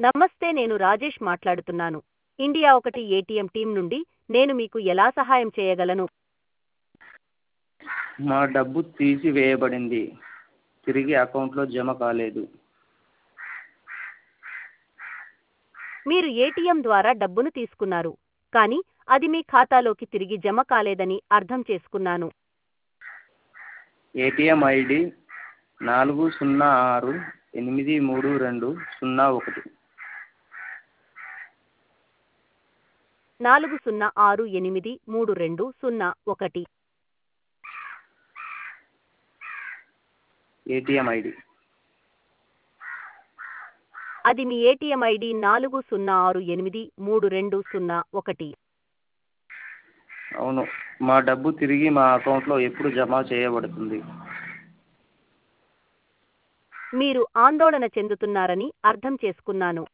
నమస్తే నేను రాజేష్ మాట్లాడుతున్నాను ఇండియా ఒకటి ఏటీఎం టీం నుండి నేను మీకు ఎలా సహాయం చేయగలను మా డబ్బు తీసివేయబడింది తిరిగి అకౌంట్లో జమ కాలేదు మీరు ఏటీఎం ద్వారా డబ్బును తీసుకున్నారు కానీ అది మీ ఖాతాలోకి తిరిగి జమ కాలేదని అర్థం చేసుకున్నాను ఏటీఎం ఐడి నాలుగు సున్నా ఆరు ఎనిమిది మూడు రెండు సున్నా ఒకటి నాలుగు సున్నా ఆరు ఎనిమిది మూడు రెండు సున్నా ఒకటి ఏటీఎం ఐడి అది మీ ఏటీఎం ఐడి నాలుగు సున్నా ఆరు ఎనిమిది మూడు రెండు సున్నా ఒకటి అవును మా డబ్బు తిరిగి మా అకౌంట్లో ఎప్పుడు జమ చేయబడుతుంది మీరు ఆందోళన చెందుతున్నారని అర్థం చేసుకున్నాను